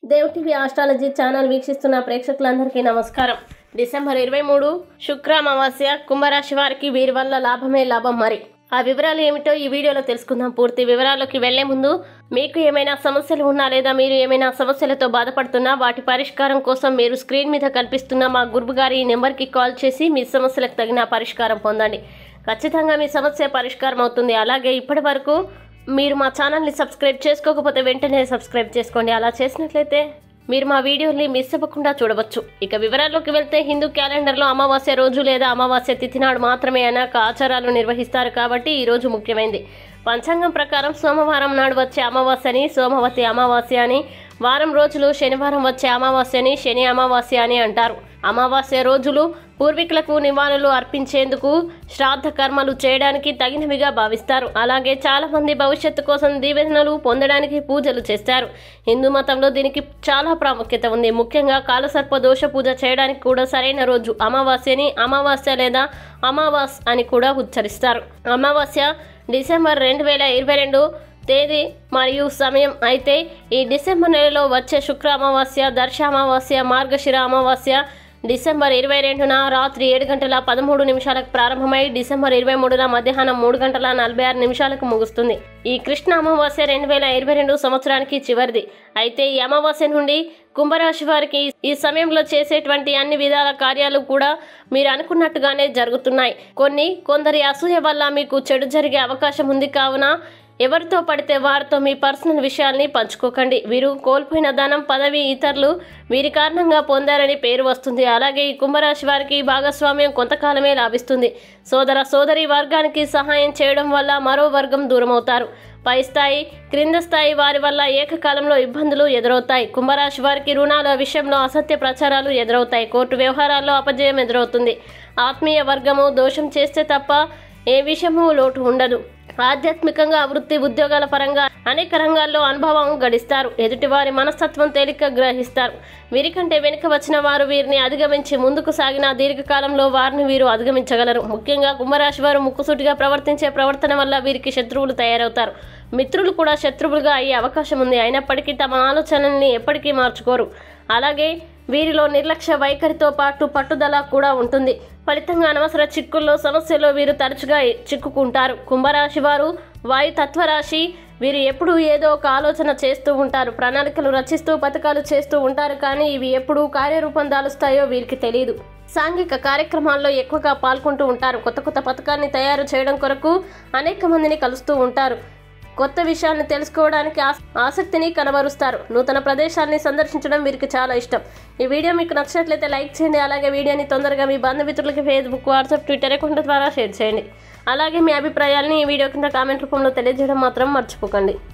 Dev TV astrology channel వీక్షిస్తున్న ప్రేక్షకులందరికీ నమస్కారం డిసెంబర్ ఇరవై మూడు శుక్ర అమావాస్య కుంభరాశి వారికి వీరి వల్ల లాభమే లాభం మరి ఆ వివరాలు ఏమిటో ఈ వీడియోలో తెలుసుకుందాం పూర్తి వివరాల్లోకి వెళ్లే ముందు మీకు ఏమైనా సమస్యలు ఉన్నా లేదా మీరు ఏమైనా సమస్యలతో బాధపడుతున్నా వాటి పరిష్కారం కోసం మీరు స్క్రీన్ మీద కనిపిస్తున్న మా గురువు గారి ఈ నెంబర్కి కాల్ చేసి మీ సమస్యలకు తగిన పరిష్కారం పొందండి ఖచ్చితంగా మీ సమస్య పరిష్కారం అవుతుంది అలాగే ఇప్పటి వరకు మీరు మా ఛానల్ని సబ్స్క్రైబ్ చేసుకోకపోతే వెంటనే సబ్స్క్రైబ్ చేసుకోండి అలా చేసినట్లయితే మీరు మా వీడియోని మిస్ అవ్వకుండా చూడవచ్చు ఇక వివరాల్లోకి వెళ్తే హిందూ క్యాలెండర్లో అమావాస్య రోజు లేదా అమావాస్య తిథి నాడు మాత్రమే అనేక ఆచారాలు నిర్వహిస్తారు కాబట్టి ఈ రోజు ముఖ్యమైనది పంచాంగం ప్రకారం సోమవారం నాడు వచ్చే అమావాస్యని సోమవతి అమావాస్య అని వారం రోజులు శనివారం వచ్చే అమావాస్యని శని అమావాస్య అని అంటారు అమావాస్య రోజులు పూర్వీకులకు నివాళులు అర్పించేందుకు శ్రాద్ధ కర్మలు చేయడానికి తగినవిగా భావిస్తారు అలాగే చాలా మంది భవిష్యత్తు కోసం దీవెనలు పొందడానికి పూజలు చేస్తారు హిందూ మతంలో దీనికి చాలా ప్రాముఖ్యత ఉంది ముఖ్యంగా కాలసర్ప దోష పూజ చేయడానికి కూడా సరైన రోజు అమావాస్యని అమావాస్య లేదా అమావాస్ అని కూడా ఉచ్చరిస్తారు అమావాస్య డిసెంబర్ రెండు వేల ఇరవై రెండు తేదీ మరియు సమయం అయితే ఈ డిసెంబర్ నెలలో వచ్చే శుక్ర అమావాస్య దర్శ అమావాస్య మార్గశిర అమావాస్య డిసెంబర్ ఇరవై రెండున రాత్రి ఏడు గంటల పదమూడు నిమిషాలకు ప్రారంభమై డిసెంబర్ ఇరవై మూడున మధ్యాహ్నం మూడు గంటల నలభై ఆరు నిమిషాలకు ముగుస్తుంది ఈ కృష్ణ అమావాస్య రెండు వేల ఇరవై రెండు సంవత్సరానికి చివరిది అయితే ఈ అమావాస్య నుండి కుంభరాశి వారికి ఈ సమయంలో చేసేటువంటి అన్ని విధాల కార్యాలు కూడా మీరు అనుకున్నట్టుగానే జరుగుతున్నాయి కొన్ని కొందరి అసూయ వల్ల మీకు చెడు జరిగే అవకాశం ఉంది కావున ఎవరితో పడితే వారితో మీ పర్సనల్ విషయాల్ని పంచుకోకండి వీరు కోల్పోయిన ధనం పదవి ఇతరులు వీరి కారణంగా పొందారని పేరు వస్తుంది అలాగే ఈ కుంభరాశి వారికి భాగస్వామ్యం కొంతకాలమే లాభిస్తుంది సోదర సోదరి వర్గానికి సహాయం చేయడం వల్ల మరో వర్గం దూరమవుతారు పై స్థాయి క్రింద స్థాయి వారి వల్ల ఏకకాలంలో ఇబ్బందులు ఎదురవుతాయి కుంభరాశి వారికి రుణాల విషయంలో అసత్య ప్రచారాలు ఎదురవుతాయి కోర్టు వ్యవహారాల్లో అపజయం ఎదురవుతుంది ఆత్మీయ వర్గము దోషం చేస్తే తప్ప ఏ విషయము లోటు ఉండదు ఆధ్యాత్మికంగా వృత్తి ఉద్యోగాల పరంగా అనేక రంగాల్లో అనుభవం గడిస్తారు ఎదుటివారి మనస్తత్వం తేలిక గ్రహిస్తారు వీరికంటే వెనుక వచ్చిన వారు వీరిని అధిగమించి ముందుకు సాగిన దీర్ఘకాలంలో వారిని వీరు అధిగమించగలరు ముఖ్యంగా కుంభరాశి వారు ముక్కుసూటిగా ప్రవర్తించే ప్రవర్తన వల్ల వీరికి శత్రువులు తయారవుతారు మిత్రులు కూడా శత్రువులుగా అయ్యే అవకాశం ఉంది అయినప్పటికీ తమ ఆలోచనల్ని ఎప్పటికీ మార్చుకోరు అలాగే వీరిలో నిర్లక్ష్య వైఖరితో పాటు పట్టుదల కూడా ఉంటుంది ఫలితంగా అనవసర చిక్కుల్లో సమస్యలో వీరు తరచుగా చిక్కుకుంటారు కుంభరాశి వారు వాయు తత్వరాశి వీరు ఎప్పుడూ ఏదో ఒక ఆలోచన చేస్తూ ఉంటారు ప్రణాళికలు రచిస్తూ పథకాలు చేస్తూ ఉంటారు కానీ ఇవి ఎప్పుడు కార్యరూపం దాలుస్తాయో వీరికి తెలియదు సాంఘిక కార్యక్రమాల్లో ఎక్కువగా పాల్గొంటూ ఉంటారు కొత్త కొత్త పథకాన్ని తయారు చేయడం కొరకు అనేక మందిని కలుస్తూ ఉంటారు కొత్త విషయాన్ని తెలుసుకోవడానికి ఆస్- ఆసక్తిని కనబరుస్తారు నూతన ప్రదేశాన్ని సందర్శించడం వీరికి చాలా ఇష్టం ఈ వీడియో మీకు నచ్చినట్లయితే లైక్ చేయండి అలాగే వీడియోని తొందరగా మీ బంధుమిత్రులకి ఫేస్బుక్ వాట్సాప్ ట్విట్టర్ అకౌంట్ ద్వారా షేర్ చేయండి అలాగే మీ అభిప్రాయాల్ని ఈ వీడియో కింద కామెంట్ రూపంలో తెలియజేయడం మాత్రం మర్చిపోకండి